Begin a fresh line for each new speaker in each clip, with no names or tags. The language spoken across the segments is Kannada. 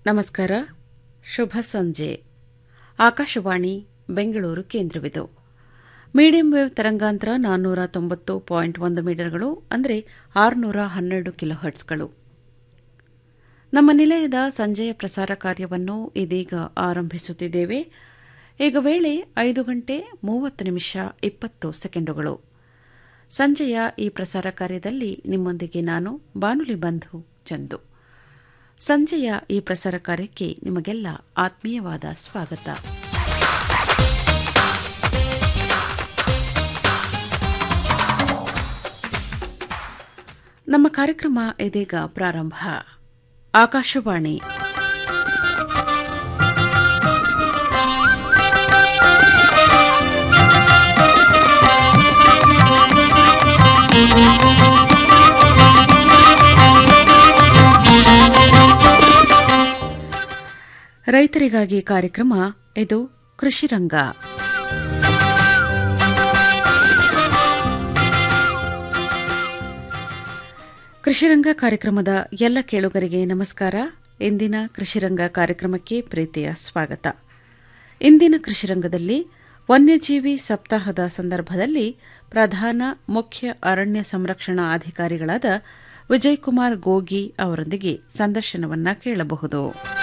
ನಮಸ್ಕಾರ ಶುಭ ಸಂಜೆ ಆಕಾಶವಾಣಿ ಬೆಂಗಳೂರು ಕೇಂದ್ರವಿದು ಮೀಡಿಯಂ ವೇವ್ ತರಂಗಾಂತರ ನಾನ್ನೂರ ತೊಂಬತ್ತು ಪಾಯಿಂಟ್ ಒಂದು ಮೀಟರ್ಗಳು ಅಂದರೆ ಆರುನೂರ ಹನ್ನೆರಡು ಕಿಲೋಹರ್ಟ್ಸ್ಗಳು ನಮ್ಮ ನಿಲಯದ ಸಂಜೆಯ ಪ್ರಸಾರ ಕಾರ್ಯವನ್ನು ಇದೀಗ ಆರಂಭಿಸುತ್ತಿದ್ದೇವೆ ಈಗ ವೇಳೆ ಐದು ಗಂಟೆ ಮೂವತ್ತು ನಿಮಿಷ ಇಪ್ಪತ್ತು ಸೆಕೆಂಡುಗಳು ಸಂಜೆಯ ಈ ಪ್ರಸಾರ ಕಾರ್ಯದಲ್ಲಿ ನಿಮ್ಮೊಂದಿಗೆ ನಾನು ಬಾನುಲಿ ಬಂಧು ಚಂದು ಸಂಜೆಯ ಈ ಪ್ರಸಾರ ಕಾರ್ಯಕ್ಕೆ ನಿಮಗೆಲ್ಲ ಆತ್ಮೀಯವಾದ ಸ್ವಾಗತ ನಮ್ಮ ಕಾರ್ಯಕ್ರಮ ಇದೀಗ ಪ್ರಾರಂಭ ಆಕಾಶವಾಣಿ ರೈತರಿಗಾಗಿ ಕಾರ್ಯಕ್ರಮ ಇದು ಕೃಷಿರಂಗ ಕೃಷಿರಂಗ ಕಾರ್ಯಕ್ರಮದ ಎಲ್ಲ ಕೇಳುಗರಿಗೆ ನಮಸ್ಕಾರ ಇಂದಿನ ಕೃಷಿರಂಗ ಕಾರ್ಯಕ್ರಮಕ್ಕೆ ಪ್ರೀತಿಯ ಸ್ವಾಗತ ಇಂದಿನ ಕೃಷಿರಂಗದಲ್ಲಿ ವನ್ಯಜೀವಿ ಸಪ್ತಾಹದ ಸಂದರ್ಭದಲ್ಲಿ ಪ್ರಧಾನ ಮುಖ್ಯ ಅರಣ್ಯ ಸಂರಕ್ಷಣಾ ಅಧಿಕಾರಿಗಳಾದ ವಿಜಯಕುಮಾರ್ ಗೋಗಿ ಅವರೊಂದಿಗೆ ಸಂದರ್ಶನವನ್ನ ಕೇಳಬಹುದು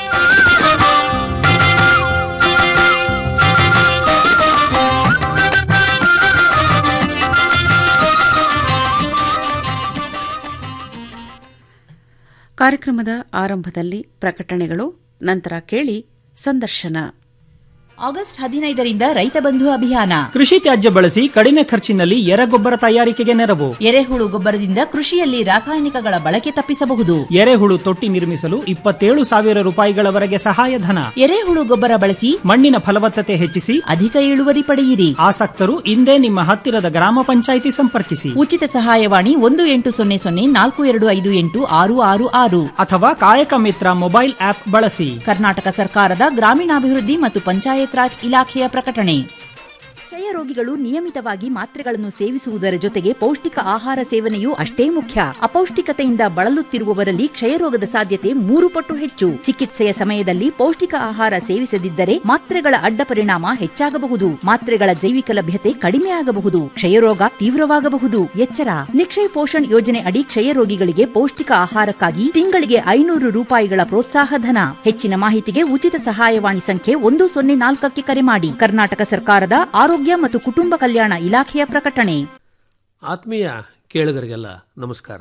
ಕಾರ್ಯಕ್ರಮದ ಆರಂಭದಲ್ಲಿ ಪ್ರಕಟಣೆಗಳು ನಂತರ ಕೇಳಿ ಸಂದರ್ಶನ
ಆಗಸ್ಟ್ ಹದಿನೈದರಿಂದ ರೈತ ಬಂಧು ಅಭಿಯಾನ
ಕೃಷಿ ತ್ಯಾಜ್ಯ ಬಳಸಿ ಕಡಿಮೆ ಖರ್ಚಿನಲ್ಲಿ ಎರೆಗೊಬ್ಬರ ತಯಾರಿಕೆಗೆ ನೆರವು
ಎರೆಹುಳು ಗೊಬ್ಬರದಿಂದ ಕೃಷಿಯಲ್ಲಿ ರಾಸಾಯನಿಕಗಳ ಬಳಕೆ ತಪ್ಪಿಸಬಹುದು
ಎರೆಹುಳು ತೊಟ್ಟಿ ನಿರ್ಮಿಸಲು ಇಪ್ಪತ್ತೇಳು ಸಾವಿರ ರೂಪಾಯಿಗಳವರೆಗೆ ಸಹಾಯಧನ
ಎರೆಹುಳು ಗೊಬ್ಬರ ಬಳಸಿ
ಮಣ್ಣಿನ ಫಲವತ್ತತೆ ಹೆಚ್ಚಿಸಿ
ಅಧಿಕ ಇಳುವರಿ ಪಡೆಯಿರಿ
ಆಸಕ್ತರು ಇಂದೇ ನಿಮ್ಮ ಹತ್ತಿರದ ಗ್ರಾಮ ಪಂಚಾಯಿತಿ ಸಂಪರ್ಕಿಸಿ
ಉಚಿತ ಸಹಾಯವಾಣಿ ಒಂದು ಎಂಟು ಸೊನ್ನೆ ಸೊನ್ನೆ ನಾಲ್ಕು ಎರಡು ಐದು ಎಂಟು ಆರು ಆರು ಆರು
ಅಥವಾ ಕಾಯಕ ಮಿತ್ರ ಮೊಬೈಲ್ ಆಪ್ ಬಳಸಿ
ಕರ್ನಾಟಕ ಸರ್ಕಾರದ ಗ್ರಾಮೀಣಾಭಿವೃದ್ಧಿ ಮತ್ತು ಪಂಚಾಯತ್ ರಾಜ್ ಇಲಾಖೆಯ ಪ್ರಕಟಣೆ ಕ್ಷಯ ರೋಗಿಗಳು ನಿಯಮಿತವಾಗಿ ಮಾತ್ರೆಗಳನ್ನು ಸೇವಿಸುವುದರ ಜೊತೆಗೆ ಪೌಷ್ಟಿಕ ಆಹಾರ ಸೇವನೆಯೂ ಅಷ್ಟೇ ಮುಖ್ಯ ಅಪೌಷ್ಟಿಕತೆಯಿಂದ ಬಳಲುತ್ತಿರುವವರಲ್ಲಿ ಕ್ಷಯರೋಗದ ಸಾಧ್ಯತೆ ಮೂರು ಪಟ್ಟು ಹೆಚ್ಚು ಚಿಕಿತ್ಸೆಯ ಸಮಯದಲ್ಲಿ ಪೌಷ್ಟಿಕ ಆಹಾರ ಸೇವಿಸದಿದ್ದರೆ ಮಾತ್ರೆಗಳ ಅಡ್ಡ ಪರಿಣಾಮ ಹೆಚ್ಚಾಗಬಹುದು ಮಾತ್ರೆಗಳ ಜೈವಿಕ ಲಭ್ಯತೆ ಕಡಿಮೆ ಆಗಬಹುದು ಕ್ಷಯರೋಗ ತೀವ್ರವಾಗಬಹುದು ಎಚ್ಚರ ನಿಕ್ಷಯ್ ಪೋಷಣ್ ಯೋಜನೆ ಅಡಿ ಕ್ಷಯ ರೋಗಿಗಳಿಗೆ ಪೌಷ್ಟಿಕ ಆಹಾರಕ್ಕಾಗಿ ತಿಂಗಳಿಗೆ ಐನೂರು ರೂಪಾಯಿಗಳ ಪ್ರೋತ್ಸಾಹ ಧನ ಹೆಚ್ಚಿನ ಮಾಹಿತಿಗೆ ಉಚಿತ ಸಹಾಯವಾಣಿ ಸಂಖ್ಯೆ ಒಂದು ಸೊನ್ನೆ ನಾಲ್ಕಕ್ಕೆ ಕರೆ ಮಾಡಿ ಕರ್ನಾಟಕ ಸರ್ಕಾರದ ಆರೋಗ್ಯ ಮತ್ತು ಕುಟುಂಬ ಕಲ್ಯಾಣ ಇಲಾಖೆಯ ಪ್ರಕಟಣೆ
ಆತ್ಮೀಯ ಕೇಳುಗರಿಗೆಲ್ಲ ನಮಸ್ಕಾರ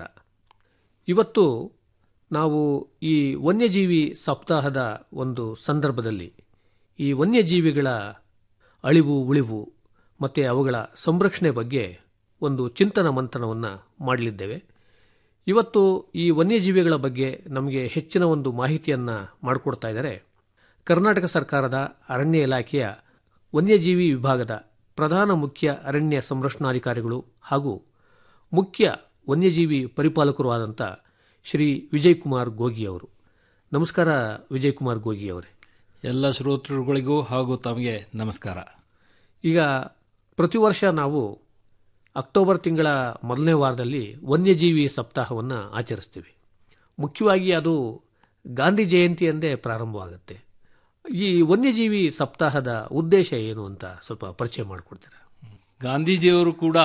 ಇವತ್ತು ನಾವು ಈ ವನ್ಯಜೀವಿ ಸಪ್ತಾಹದ ಒಂದು ಸಂದರ್ಭದಲ್ಲಿ ಈ ವನ್ಯಜೀವಿಗಳ ಅಳಿವು ಉಳಿವು ಮತ್ತು ಅವುಗಳ ಸಂರಕ್ಷಣೆ ಬಗ್ಗೆ ಒಂದು ಚಿಂತನ ಮಂಥನವನ್ನು ಮಾಡಲಿದ್ದೇವೆ ಇವತ್ತು ಈ ವನ್ಯಜೀವಿಗಳ ಬಗ್ಗೆ ನಮಗೆ ಹೆಚ್ಚಿನ ಒಂದು ಮಾಹಿತಿಯನ್ನು ಮಾಡಿಕೊಡ್ತಾ ಇದ್ದಾರೆ ಕರ್ನಾಟಕ ಸರ್ಕಾರದ ಅರಣ್ಯ ಇಲಾಖೆಯ ವನ್ಯಜೀವಿ ವಿಭಾಗದ ಪ್ರಧಾನ ಮುಖ್ಯ ಅರಣ್ಯ ಸಂರಕ್ಷಣಾಧಿಕಾರಿಗಳು ಹಾಗೂ ಮುಖ್ಯ ವನ್ಯಜೀವಿ ಪರಿಪಾಲಕರು ಆದಂಥ ಶ್ರೀ ವಿಜಯ್ ಕುಮಾರ್ ಗೋಗಿ ಅವರು ನಮಸ್ಕಾರ ವಿಜಯ್ ಕುಮಾರ್ ಗೋಗಿ ಅವರೇ
ಎಲ್ಲ ಶ್ರೋತೃಗಳಿಗೂ ಹಾಗೂ ತಮಗೆ ನಮಸ್ಕಾರ
ಈಗ ಪ್ರತಿ ವರ್ಷ ನಾವು ಅಕ್ಟೋಬರ್ ತಿಂಗಳ ಮೊದಲನೇ ವಾರದಲ್ಲಿ ವನ್ಯಜೀವಿ ಸಪ್ತಾಹವನ್ನು ಆಚರಿಸ್ತೀವಿ ಮುಖ್ಯವಾಗಿ ಅದು ಗಾಂಧಿ ಜಯಂತಿ ಎಂದೇ ಪ್ರಾರಂಭವಾಗುತ್ತೆ ಈ ವನ್ಯಜೀವಿ ಸಪ್ತಾಹದ ಉದ್ದೇಶ ಏನು ಅಂತ ಸ್ವಲ್ಪ ಪರಿಚಯ ಮಾಡಿಕೊಡ್ತೀರಾ
ಗಾಂಧೀಜಿಯವರು ಕೂಡ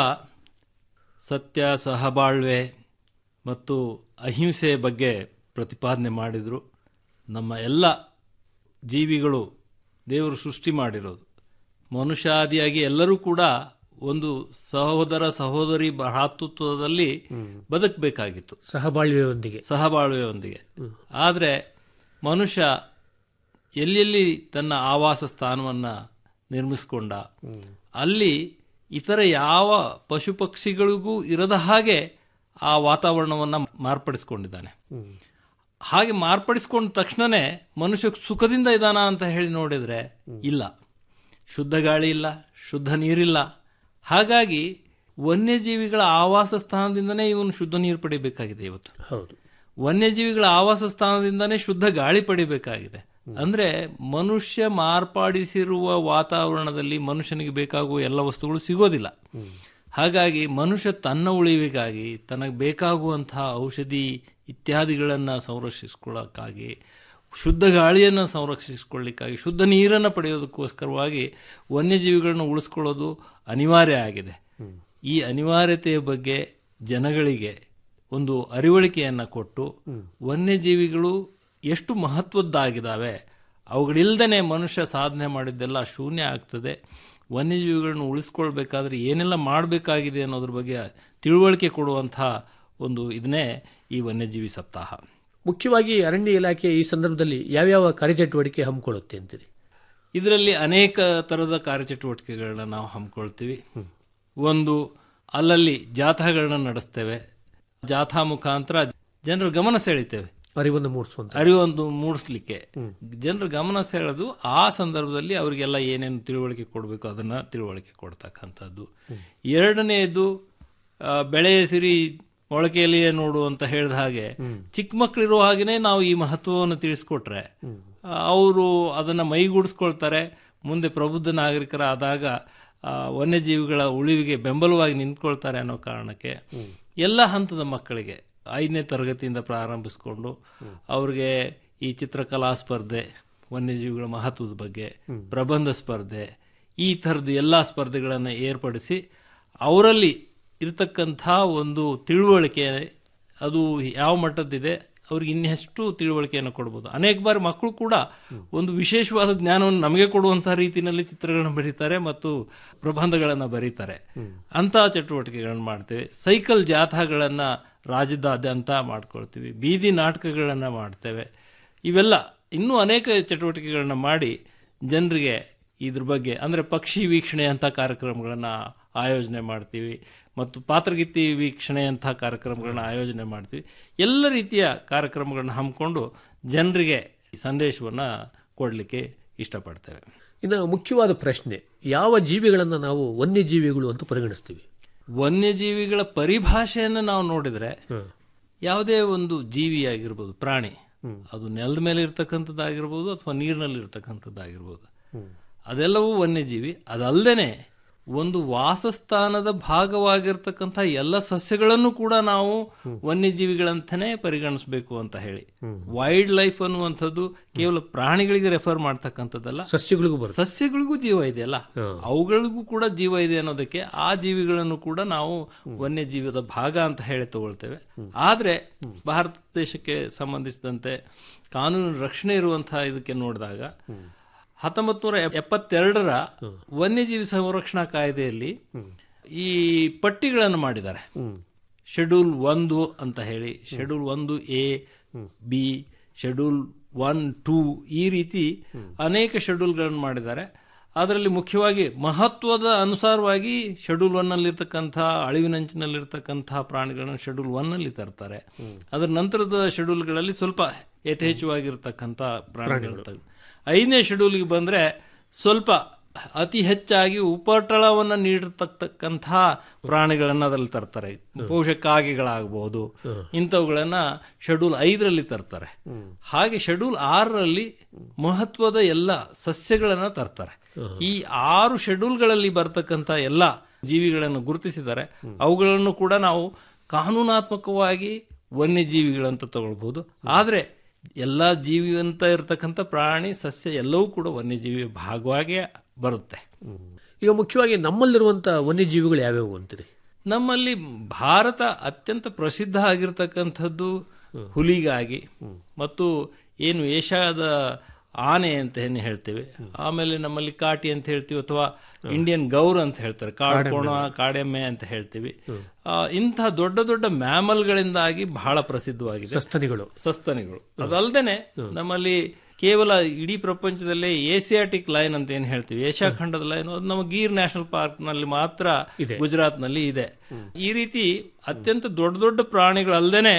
ಸತ್ಯ ಸಹಬಾಳ್ವೆ ಮತ್ತು ಅಹಿಂಸೆಯ ಬಗ್ಗೆ ಪ್ರತಿಪಾದನೆ ಮಾಡಿದರು ನಮ್ಮ ಎಲ್ಲ ಜೀವಿಗಳು ದೇವರು ಸೃಷ್ಟಿ ಮಾಡಿರೋದು ಮನುಷ್ಯಾದಿಯಾಗಿ ಎಲ್ಲರೂ ಕೂಡ ಒಂದು ಸಹೋದರ ಸಹೋದರಿ ಭ್ರಾತೃತ್ವದಲ್ಲಿ ಬದುಕಬೇಕಾಗಿತ್ತು
ಸಹಬಾಳ್ವೆಯೊಂದಿಗೆ
ಸಹಬಾಳ್ವೆಯೊಂದಿಗೆ ಆದರೆ ಮನುಷ್ಯ ಎಲ್ಲೆಲ್ಲಿ ತನ್ನ ಆವಾಸ ಸ್ಥಾನವನ್ನು ನಿರ್ಮಿಸಿಕೊಂಡ ಅಲ್ಲಿ ಇತರ ಯಾವ ಪಶು ಪಕ್ಷಿಗಳಿಗೂ ಇರದ ಹಾಗೆ ಆ ವಾತಾವರಣವನ್ನು ಮಾರ್ಪಡಿಸ್ಕೊಂಡಿದ್ದಾನೆ ಹಾಗೆ ಮಾರ್ಪಡಿಸ್ಕೊಂಡ ತಕ್ಷಣನೇ ಮನುಷ್ಯ ಸುಖದಿಂದ ಇದ್ದಾನ ಅಂತ ಹೇಳಿ ನೋಡಿದ್ರೆ ಇಲ್ಲ ಶುದ್ಧ ಗಾಳಿ ಇಲ್ಲ ಶುದ್ಧ ನೀರಿಲ್ಲ ಹಾಗಾಗಿ ವನ್ಯಜೀವಿಗಳ ಆವಾಸ ಸ್ಥಾನದಿಂದನೇ ಇವನು ಶುದ್ಧ ನೀರು ಪಡಿಬೇಕಾಗಿದೆ ಇವತ್ತು
ಹೌದು
ವನ್ಯಜೀವಿಗಳ ಆವಾಸ ಸ್ಥಾನದಿಂದನೇ ಶುದ್ಧ ಗಾಳಿ ಪಡಿಬೇಕಾಗಿದೆ ಅಂದ್ರೆ ಮನುಷ್ಯ ಮಾರ್ಪಾಡಿಸಿರುವ ವಾತಾವರಣದಲ್ಲಿ ಮನುಷ್ಯನಿಗೆ ಬೇಕಾಗುವ ಎಲ್ಲ ವಸ್ತುಗಳು ಸಿಗೋದಿಲ್ಲ ಹಾಗಾಗಿ ಮನುಷ್ಯ ತನ್ನ ಉಳಿವಿಗಾಗಿ ತನಗೆ ಬೇಕಾಗುವಂತಹ ಔಷಧಿ ಇತ್ಯಾದಿಗಳನ್ನು ಸಂರಕ್ಷಿಸ್ಕೊಳ್ಳೋಕ್ಕಾಗಿ ಶುದ್ಧ ಗಾಳಿಯನ್ನು ಸಂರಕ್ಷಿಸಿಕೊಳ್ಳಿಕ್ಕಾಗಿ ಶುದ್ಧ ನೀರನ್ನು ಪಡೆಯೋದಕ್ಕೋಸ್ಕರವಾಗಿ ವನ್ಯಜೀವಿಗಳನ್ನು ಉಳಿಸ್ಕೊಳ್ಳೋದು ಅನಿವಾರ್ಯ ಆಗಿದೆ ಈ ಅನಿವಾರ್ಯತೆಯ ಬಗ್ಗೆ ಜನಗಳಿಗೆ ಒಂದು ಅರಿವಳಿಕೆಯನ್ನು ಕೊಟ್ಟು ವನ್ಯಜೀವಿಗಳು ಎಷ್ಟು ಮಹತ್ವದ್ದಾಗಿದ್ದಾವೆ ಅವುಗಳಿಲ್ದೇ ಮನುಷ್ಯ ಸಾಧನೆ ಮಾಡಿದ್ದೆಲ್ಲ ಶೂನ್ಯ ಆಗ್ತದೆ ವನ್ಯಜೀವಿಗಳನ್ನು ಉಳಿಸ್ಕೊಳ್ಬೇಕಾದ್ರೆ ಏನೆಲ್ಲ ಮಾಡಬೇಕಾಗಿದೆ ಅನ್ನೋದ್ರ ಬಗ್ಗೆ ತಿಳುವಳಿಕೆ ಕೊಡುವಂತಹ ಒಂದು ಇದನ್ನೇ ಈ ವನ್ಯಜೀವಿ ಸಪ್ತಾಹ
ಮುಖ್ಯವಾಗಿ ಅರಣ್ಯ ಇಲಾಖೆ ಈ ಸಂದರ್ಭದಲ್ಲಿ ಯಾವ್ಯಾವ ಕಾರ್ಯಚಟುವಟಿಕೆ ಹಮ್ಮಿಕೊಳ್ಳುತ್ತೆ ಅಂತೀರಿ
ಇದರಲ್ಲಿ ಅನೇಕ ಥರದ ಕಾರ್ಯಚಟುವಟಿಕೆಗಳನ್ನ ನಾವು ಹಮ್ಮಿಕೊಳ್ತೀವಿ ಒಂದು ಅಲ್ಲಲ್ಲಿ ಜಾಥಾಗಳನ್ನ ನಡೆಸ್ತೇವೆ ಜಾಥಾ ಮುಖಾಂತರ ಜನರ ಗಮನ ಸೆಳಿತೇವೆ
ಅರಿವನ್ನು ಮೂಡಿಸುವಂತ
ಅರಿವೊಂದು ಮೂಡಿಸ್ಲಿಕ್ಕೆ ಜನರ ಗಮನ ಸೆಳೆದು ಆ ಸಂದರ್ಭದಲ್ಲಿ ಅವರಿಗೆಲ್ಲ ಏನೇನು ತಿಳುವಳಿಕೆ ಕೊಡಬೇಕು ಅದನ್ನ ತಿಳುವಳಿಕೆ ಕೊಡ್ತಕ್ಕಂಥದ್ದು ಎರಡನೆಯದು ಆ, ಬೆಳೆಯ ಸಿರಿ ಮೊಳಕೆಯಲ್ಲಿಯೇ ನೋಡು ಅಂತ ಹೇಳಿದ ಹಾಗೆ ಚಿಕ್ಕ ಮಕ್ಕಳಿರೋ ಹಾಗೇನೆ ನಾವು ಈ ಮಹತ್ವವನ್ನು ತಿಳಿಸ್ಕೊಟ್ರೆ ಅವರು ಅದನ್ನ ಮೈಗೂಡಿಸ್ಕೊಳ್ತಾರೆ ಮುಂದೆ ಪ್ರಬುದ್ಧ ನಾಗರಿಕರಾದಾಗ ಆ, ವನ್ಯಜೀವಿಗಳ ಉಳಿವಿಗೆ ಬೆಂಬಲವಾಗಿ ನಿಂತ್ಕೊಳ್ತಾರೆ ಅನ್ನೋ ಕಾರಣಕ್ಕೆ ಎಲ್ಲ ಹಂತದ ಮಕ್ಕಳಿಗೆ ಐದನೇ ತರಗತಿಯಿಂದ ಪ್ರಾರಂಭಿಸಿಕೊಂಡು ಅವ್ರಿಗೆ ಈ ಚಿತ್ರಕಲಾ ಸ್ಪರ್ಧೆ ವನ್ಯಜೀವಿಗಳ ಮಹತ್ವದ ಬಗ್ಗೆ ಪ್ರಬಂಧ ಸ್ಪರ್ಧೆ ಈ ಥರದ್ದು ಎಲ್ಲ ಸ್ಪರ್ಧೆಗಳನ್ನು ಏರ್ಪಡಿಸಿ ಅವರಲ್ಲಿ ಇರತಕ್ಕಂಥ ಒಂದು ತಿಳುವಳಿಕೆ ಅದು ಯಾವ ಮಟ್ಟದ್ದಿದೆ ಅವ್ರಿಗೆ ಇನ್ನೆಷ್ಟು ತಿಳುವಳಿಕೆಯನ್ನು ಕೊಡ್ಬೋದು ಅನೇಕ ಬಾರಿ ಮಕ್ಕಳು ಕೂಡ ಒಂದು ವಿಶೇಷವಾದ ಜ್ಞಾನವನ್ನು ನಮಗೆ ಕೊಡುವಂತಹ ರೀತಿಯಲ್ಲಿ ಚಿತ್ರಗಳನ್ನು ಬರೀತಾರೆ ಮತ್ತು ಪ್ರಬಂಧಗಳನ್ನು ಬರೀತಾರೆ ಅಂತಹ ಚಟುವಟಿಕೆಗಳನ್ನು ಮಾಡ್ತೇವೆ ಸೈಕಲ್ ಜಾಥಾಗಳನ್ನ ರಾಜ್ಯದಾದ್ಯಂತ ಮಾಡ್ಕೊಳ್ತೀವಿ ಬೀದಿ ನಾಟಕಗಳನ್ನು ಮಾಡ್ತೇವೆ ಇವೆಲ್ಲ ಇನ್ನೂ ಅನೇಕ ಚಟುವಟಿಕೆಗಳನ್ನ ಮಾಡಿ ಜನರಿಗೆ ಇದ್ರ ಬಗ್ಗೆ ಅಂದರೆ ಪಕ್ಷಿ ವೀಕ್ಷಣೆ ಅಂತ ಕಾರ್ಯಕ್ರಮಗಳನ್ನು ಆಯೋಜನೆ ಮಾಡ್ತೀವಿ ಮತ್ತು ಪಾತ್ರಗೀತಿ ವೀಕ್ಷಣೆ ಅಂತ ಕಾರ್ಯಕ್ರಮಗಳನ್ನ ಆಯೋಜನೆ ಮಾಡ್ತೀವಿ ಎಲ್ಲ ರೀತಿಯ ಕಾರ್ಯಕ್ರಮಗಳನ್ನ ಹಮ್ಮಿಕೊಂಡು ಜನರಿಗೆ ಈ ಸಂದೇಶವನ್ನು ಕೊಡಲಿಕ್ಕೆ ಇಷ್ಟಪಡ್ತೇವೆ
ಇನ್ನು ಮುಖ್ಯವಾದ ಪ್ರಶ್ನೆ ಯಾವ ಜೀವಿಗಳನ್ನು ನಾವು ವನ್ಯಜೀವಿಗಳು ಅಂತ ಪರಿಗಣಿಸ್ತೀವಿ
ವನ್ಯಜೀವಿಗಳ ಪರಿಭಾಷೆಯನ್ನು ನಾವು ನೋಡಿದ್ರೆ ಯಾವುದೇ ಒಂದು ಜೀವಿಯಾಗಿರ್ಬೋದು ಪ್ರಾಣಿ ಅದು ನೆಲದ ಮೇಲೆ ಇರ್ತಕ್ಕಂಥದ್ದಾಗಿರ್ಬೋದು ಅಥವಾ ನೀರಿನಲ್ಲಿ ಇರ್ತಕ್ಕಂಥದ್ದಾಗಿರ್ಬೋದು ಅದೆಲ್ಲವೂ ವನ್ಯಜೀವಿ ಅದಲ್ಲದೆ ಒಂದು ವಾಸಸ್ಥಾನದ ಭಾಗವಾಗಿರ್ತಕ್ಕಂಥ ಎಲ್ಲ ಸಸ್ಯಗಳನ್ನು ಕೂಡ ನಾವು ವನ್ಯಜೀವಿಗಳಂತಾನೆ ಪರಿಗಣಿಸಬೇಕು ಅಂತ ಹೇಳಿ ವೈಲ್ಡ್ ಲೈಫ್ ಅನ್ನುವಂಥದ್ದು ಕೇವಲ ಪ್ರಾಣಿಗಳಿಗೆ ರೆಫರ್ ಮಾಡ್ತಕ್ಕಂಥದ್ದಲ್ಲ
ಸಸ್ಯಗಳಿಗೂ ಬರುತ್ತೆ
ಸಸ್ಯಗಳಿಗೂ ಜೀವ ಇದೆಯಲ್ಲ ಅವುಗಳಿಗೂ ಕೂಡ ಜೀವ ಇದೆ ಅನ್ನೋದಕ್ಕೆ ಆ ಜೀವಿಗಳನ್ನು ಕೂಡ ನಾವು ವನ್ಯಜೀವಿದ ಭಾಗ ಅಂತ ಹೇಳಿ ತಗೊಳ್ತೇವೆ ಆದ್ರೆ ಭಾರತ ದೇಶಕ್ಕೆ ಸಂಬಂಧಿಸಿದಂತೆ ಕಾನೂನು ರಕ್ಷಣೆ ಇರುವಂತಹ ಇದಕ್ಕೆ ನೋಡಿದಾಗ ಹತ್ತೊಂಬತ್ ನೂರ ಎಪ್ಪತ್ತೆರಡರ ವನ್ಯಜೀವಿ ಸಂರಕ್ಷಣಾ ಕಾಯ್ದೆಯಲ್ಲಿ ಈ ಪಟ್ಟಿಗಳನ್ನು ಮಾಡಿದ್ದಾರೆ ಶೆಡ್ಯೂಲ್ ಒಂದು ಅಂತ ಹೇಳಿ ಶೆಡ್ಯೂಲ್ ಒಂದು A B schedule one two ಈ ರೀತಿ ಅನೇಕ ಶೆಡ್ಯೂಲ್ಗಳನ್ನು ಮಾಡಿದ್ದಾರೆ ಅದರಲ್ಲಿ ಮುಖ್ಯವಾಗಿ ಮಹತ್ವದ ಅನುಸಾರವಾಗಿ ಶೆಡ್ಯೂಲ್ ಒನ್ ನಲ್ಲಿರ್ತಕ್ಕಂಥ ಅಳಿವಿನಂಚಿನಲ್ಲಿರ್ತಕ್ಕಂತಹ ಪ್ರಾಣಿಗಳನ್ನು ಶೆಡ್ಯೂಲ್ ಒನ್ ನಲ್ಲಿ ತರ್ತಾರೆ ಅದರ ನಂತರದ ಶೆಡ್ಯೂಲ್ಗಳಲ್ಲಿ ಸ್ವಲ್ಪ ಯಥೇಚ್ಛವಾಗಿರ್ತಕ್ಕಂಥ ಪ್ರಾಣಿಗಳು ತೆಗ್ದು- ಐದನೇ ಶೆಡ್ಯೂಲ್ಗೆ ಬಂದ್ರೆ ಸ್ವಲ್ಪ ಅತಿ ಹೆಚ್ಚಾಗಿ ಉಪಟಳವನ್ನು ನೀಡಿರ್ತಕ್ಕಂತಹ ಪ್ರಾಣಿಗಳನ್ನ ಅದರಲ್ಲಿ ತರ್ತಾರೆ ಬಹುಶಃ ಕಾಗೆಗಳಾಗಬಹುದು ಇಂಥವುಗಳನ್ನ ಶೆಡ್ಯೂಲ್ ಐದರಲ್ಲಿ ತರ್ತಾರೆ ಹಾಗೆ ಶೆಡ್ಯೂಲ್ ಆರರಲ್ಲಿ ಮಹತ್ವದ ಎಲ್ಲ ಸಸ್ಯಗಳನ್ನ ತರ್ತಾರೆ ಈ ಆರು ಶೆಡ್ಯೂಲ್ಗಳಲ್ಲಿ ಬರ್ತಕ್ಕಂಥ ಎಲ್ಲ ಜೀವಿಗಳನ್ನು ಗುರುತಿಸಿದ್ದಾರೆ ಅವುಗಳನ್ನು ಕೂಡ ನಾವು ಕಾನೂನಾತ್ಮಕವಾಗಿ ವನ್ಯಜೀವಿಗಳಂತ ತಗೊಳ್ಬಹುದು ಆದ್ರೆ ಎಲ್ಲ ಜೀವಿಯಂತ ಇರತಕ್ಕಂಥ ಪ್ರಾಣಿ ಸಸ್ಯ ಎಲ್ಲವೂ ಕೂಡ ವನ್ಯಜೀವಿ ಭಾಗವಾಗೇ ಬರುತ್ತೆ
ಈಗ ಮುಖ್ಯವಾಗಿ ನಮ್ಮಲ್ಲಿರುವಂತ ವನ್ಯಜೀವಿಗಳು ಯಾವ್ಯಾವು ಅಂತೀರಿ
ನಮ್ಮಲ್ಲಿ ಭಾರತ ಅತ್ಯಂತ ಪ್ರಸಿದ್ಧ ಆಗಿರ್ತಕ್ಕಂಥದ್ದು ಹುಲಿಗಾಗಿ ಮತ್ತು ಏನು ಏಷ್ಯಾದ ಆನೆ ಅಂತ ಏನು ಹೇಳ್ತೇವೆ ಆಮೇಲೆ ನಮ್ಮಲ್ಲಿ ಕಾಟಿ ಅಂತ ಹೇಳ್ತೀವಿ ಅಥವಾ ಇಂಡಿಯನ್ ಗೌರ್ ಅಂತ ಹೇಳ್ತಾರೆ ಕಾಡ್ಕೋಣ ಕಾಡೆಮ್ಮೆ ಅಂತ ಹೇಳ್ತೀವಿ ಆ, ಇಂತಹ ದೊಡ್ಡ ದೊಡ್ಡ ಮ್ಯಾಮಲ್ಗಳಿಂದಾಗಿ ಬಹಳ ಪ್ರಸಿದ್ಧವಾಗಿದೆ
ಸಸ್ತನಿಗಳು
ಸಸ್ತನಿಗಳು ಅದಲ್ಲದೆ ನಮ್ಮಲ್ಲಿ ಕೇವಲ ಇಡೀ ಪ್ರಪಂಚದಲ್ಲೇ ಏಸಿಯಾಟಿಕ್ ಲೈನ್ ಅಂತ ಏನ್ ಹೇಳ್ತೀವಿ ಏಷ್ಯಾ ಖಂಡದ ಲೈನ್ ಅದು ನಮ್ಮ ಗೀರ್ ನ್ಯಾಷನಲ್ ಪಾರ್ಕ್ ನಲ್ಲಿ ಮಾತ್ರ ಗುಜರಾತ್ ನಲ್ಲಿ ಇದೆ ಈ ರೀತಿ ಅತ್ಯಂತ ದೊಡ್ಡ ದೊಡ್ಡ ಪ್ರಾಣಿಗಳಲ್ಲದೆ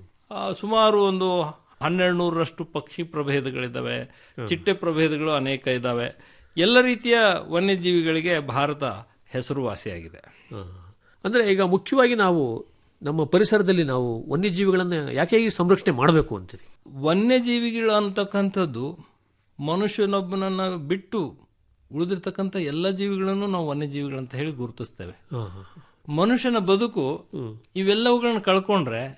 ಸುಮಾರು ಒಂದು ಹನ್ನೆರಡು ನೂರರಷ್ಟು ಪಕ್ಷಿ ಪ್ರಭೇದಗಳಿದ್ದಾವೆ ಚಿಟ್ಟೆ ಪ್ರಭೇದಗಳು ಅನೇಕ ಇದ್ದಾವೆ ಎಲ್ಲ ರೀತಿಯ ವನ್ಯಜೀವಿಗಳಿಗೆ ಭಾರತ ಹೆಸರುವಾಸಿಯಾಗಿದೆ
ಆ. ಅಂದ್ರೆ ಈಗ ಮುಖ್ಯವಾಗಿ ನಾವು ನಮ್ಮ ಪರಿಸರದಲ್ಲಿ ನಾವು ವನ್ಯಜೀವಿಗಳನ್ನ ಯಾಕೆ ಈ ಸಂರಕ್ಷಣೆ ಮಾಡಬೇಕು ಅಂತೀರಿ
ವನ್ಯಜೀವಿಗಳು ಅಂತಕ್ಕಂಥದ್ದು ಮನುಷ್ಯನೊಬ್ಬನನ್ನ ಬಿಟ್ಟು ಉಳಿದಿರ್ತಕ್ಕಂಥ ಎಲ್ಲ ಜೀವಿಗಳನ್ನು ನಾವು ವನ್ಯಜೀವಿಗಳಂತ ಹೇಳಿ ಗುರುತಿಸ್ತೇವೆ
ಆ, ಆ,
ಮನುಷ್ಯನ ಬದುಕು ಇವೆಲ್ಲವುಗಳನ್ನ ಕಳ್ಕೊಂಡ್ರೆ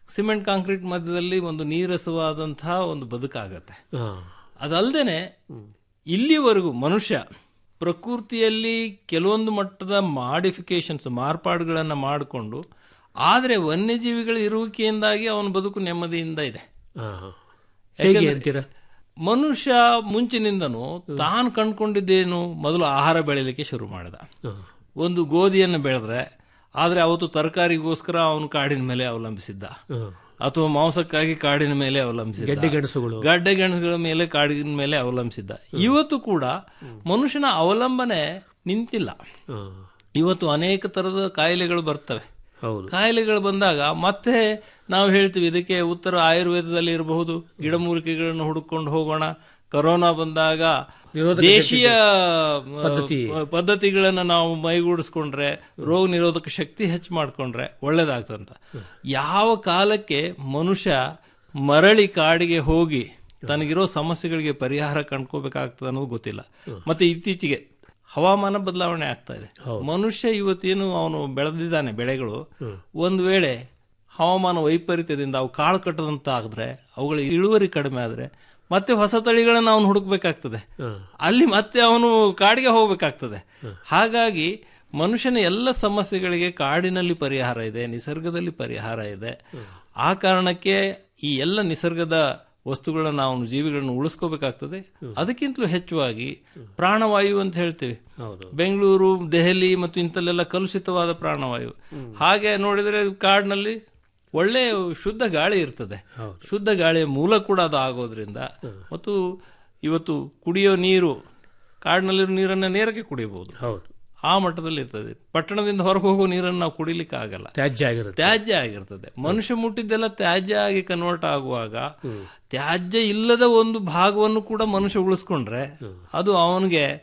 ಸಿಮೆಂಟ್ ಕಾಂಕ್ರೀಟ್ ಮಧ್ಯದಲ್ಲಿ ಒಂದು ನೀರಸವಾದಂತಹ ಒಂದು ಬದುಕಾಗತ್ತೆ
ಹಾ.
ಅದಲ್ಲದೆ ಇಲ್ಲಿವರೆಗೂ ಮನುಷ್ಯ ಪ್ರಕೃತಿಯಲ್ಲಿ ಕೆಲವೊಂದು ಮಟ್ಟದ ಮಾಡಿಫಿಕೇಶನ್ಸ್ ಮಾರ್ಪಾಡುಗಳನ್ನು ಮಾಡಿಕೊಂಡು ಆದರೆ ವನ್ಯಜೀವಿಗಳ ಇರುವಿಕೆಯಿಂದಾಗಿ ಅವನ ಬದುಕು ನೆಮ್ಮದಿಯಿಂದ ಇದೆ
ಹಾ. ಹೇಗೆ ಅಂತೀರಾ
ಮನುಷ್ಯ ಮುಂಚಿನಿಂದನೂ ತಾನು ಕಂಡ್ಕೊಂಡಿದ್ದೇನು ಮೊದಲು ಆಹಾರ ಬೆಳಿಲಿಕ್ಕೆ ಶುರು ಮಾಡಿದ
ಹಾ.
ಒಂದು ಗೋಧಿಯನ್ನು ಬೆಳೆದ್ರೆ ಆದ್ರೆ ಅವತ್ತು ತರಕಾರಿಗೋಸ್ಕರ ಅವನು ಕಾಡಿನ ಮೇಲೆ ಅವಲಂಬಿಸಿದ್ದ
ಹಾ.
ಅಥವಾ ಮಾಂಸಕ್ಕಾಗಿ ಕಾಡಿನ ಮೇಲೆ ಅವಲಂಬಿಸಿದ್ದ
ಗೆಡ್ಡೆ ಗೆಣಸುಗಳು
ಗಡ್ಡೆ ಗೆಣಸುಗಳ ಮೇಲೆ ಕಾಡಿನ ಮೇಲೆ ಅವಲಂಬಿಸಿದ್ದ ಇವತ್ತು ಕೂಡ ಮನುಷ್ಯನ ಅವಲಂಬನೆ ನಿಂತಿಲ್ಲ
ಹಾ.
ಇವತ್ತು ಅನೇಕ ತರದ ಕಾಯಿಲೆಗಳು ಬರ್ತವೆ
ಹೌದು
ಕಾಯಿಲೆಗಳು ಬಂದಾಗ ಮತ್ತೆ ನಾವು ಹೇಳ್ತೀವಿ ಇದಕ್ಕೆ ಉತ್ತರ ಆಯುರ್ವೇದದಲ್ಲಿ ಇರಬಹುದು ಗಿಡಮೂಲಿಕೆಗಳನ್ನು ಹುಡುಕೊಂಡು ಹೋಗೋಣ ಕೊರೋನಾ ಬಂದಾಗ
ನಿರೋಧಕ
ದೇಶೀಯ
ಪದ್ಧತಿ.
ಆ, ಪದ್ಧತಿಗಳನ್ನ ನಾವು ಮೈಗೂಡಿಸ್ಕೊಂಡ್ರೆ ರೋಗ ನಿರೋಧಕ ಶಕ್ತಿ ಹೆಚ್ಚು ಮಾಡ್ಕೊಂಡ್ರೆ ಒಳ್ಳೇದಾಗ್ತಂತ ಯಾವ ಕಾಲಕ್ಕೆ ಮನುಷ್ಯ ಮರಳಿ ಕಾಡಿಗೆ ಹೋಗಿ ತನಗಿರೋ ಸಮಸ್ಯೆಗಳಿಗೆ ಪರಿಹಾರ ಕಂಡ್ಕೋಬೇಕಾಗ್ತದೆ ಅನ್ನೋದು ಗೊತ್ತಿಲ್ಲ ಮತ್ತೆ ಇತ್ತೀಚೆಗೆ ಹವಾಮಾನ ಬದಲಾವಣೆ ಆಗ್ತಾ ಇದೆ ಮನುಷ್ಯ ಇವತ್ತೇನು ಅವನು ಬೆಳೆದಿದ್ದಾನೆ ಬೆಳೆಗಳು ಒಂದು ವೇಳೆ ಹವಾಮಾನ ವೈಪರೀತ್ಯದಿಂದ ಅವು ಕಾಳು ಕಟ್ಟದಂತ ಆದ್ರೆ ಅವುಗಳ ಇಳುವರಿ ಕಡಿಮೆ ಆದ್ರೆ ಮತ್ತೆ ಹೊಸ ತಳಿಗಳನ್ನ ಅವನು ಹುಡುಕ್ಬೇಕಾಗ್ತದೆ ಅಲ್ಲಿ ಮತ್ತೆ ಅವನು ಕಾಡಿಗೆ ಹೋಗ್ಬೇಕಾಗ್ತದೆ ಹಾಗಾಗಿ ಮನುಷ್ಯನ ಎಲ್ಲ ಸಮಸ್ಯೆಗಳಿಗೆ ಕಾಡಿನಲ್ಲಿ ಪರಿಹಾರ ಇದೆ ನಿಸರ್ಗದಲ್ಲಿ ಪರಿಹಾರ ಇದೆ ಆ ಕಾರಣಕ್ಕೆ ಈ ಎಲ್ಲ ನಿಸರ್ಗದ ವಸ್ತುಗಳನ್ನ ನಾವು ಜೀವಿಗಳನ್ನು ಉಳಿಸ್ಕೋಬೇಕಾಗ್ತದೆ ಅದಕ್ಕಿಂತಲೂ ಹೆಚ್ಚುವಾಗಿ ಪ್ರಾಣವಾಯು ಅಂತ ಹೇಳ್ತೀವಿ
ಹೌದು
ಬೆಂಗಳೂರು ದೆಹಲಿ ಮತ್ತು ಇಂಥಲ್ಲೆಲ್ಲ ಕಲುಷಿತವಾದ ಪ್ರಾಣವಾಯು ಹಾಗೆ ನೋಡಿದ್ರೆ ಕಾಡಿನಲ್ಲಿ ಒಳ್ಳೆ ಶುದ್ಧ ಗಾಳಿ ಇರ್ತದೆ ಶುದ್ಧ ಗಾಳಿಯ ಮೂಲ ಕೂಡ ಅದು ಆಗೋದ್ರಿಂದ ಮತ್ತು ಇವತ್ತು ಕುಡಿಯೋ ನೀರು ಕಾಡಿನಲ್ಲಿರೋ ನೀರನ್ನ ನೇರಕ್ಕೆ ಕುಡಿಯಬಹುದು
ಹೌದು
ಆ ಮಟ್ಟದಲ್ಲಿ ಇರ್ತದೆ ಪಟ್ಟಣದಿಂದ ಹೊರಗೆ ಹೋಗೋ ನೀರನ್ನು ನಾವು ಕುಡಿಲಿಕ್ಕೆ ಆಗಲ್ಲ
ತ್ಯಾಜ್ಯ ಆಗಿರುತ್ತೆ
ತ್ಯಾಜ್ಯ ಆಗಿರ್ತದೆ ಮನುಷ್ಯ ಮುಟ್ಟಿದ್ದೆಲ್ಲ ತ್ಯಾಜ್ಯ ಆಗಿ ಕನ್ವರ್ಟ್ ಆಗುವಾಗ ತ್ಯಾಜ್ಯ ಇಲ್ಲದ ಒಂದು ಭಾಗವನ್ನು ಕೂಡ ಮನುಷ್ಯ ಉಳಿಸ್ಕೊಂಡ್ರೆ ಅದು ಅವನಿಗೆ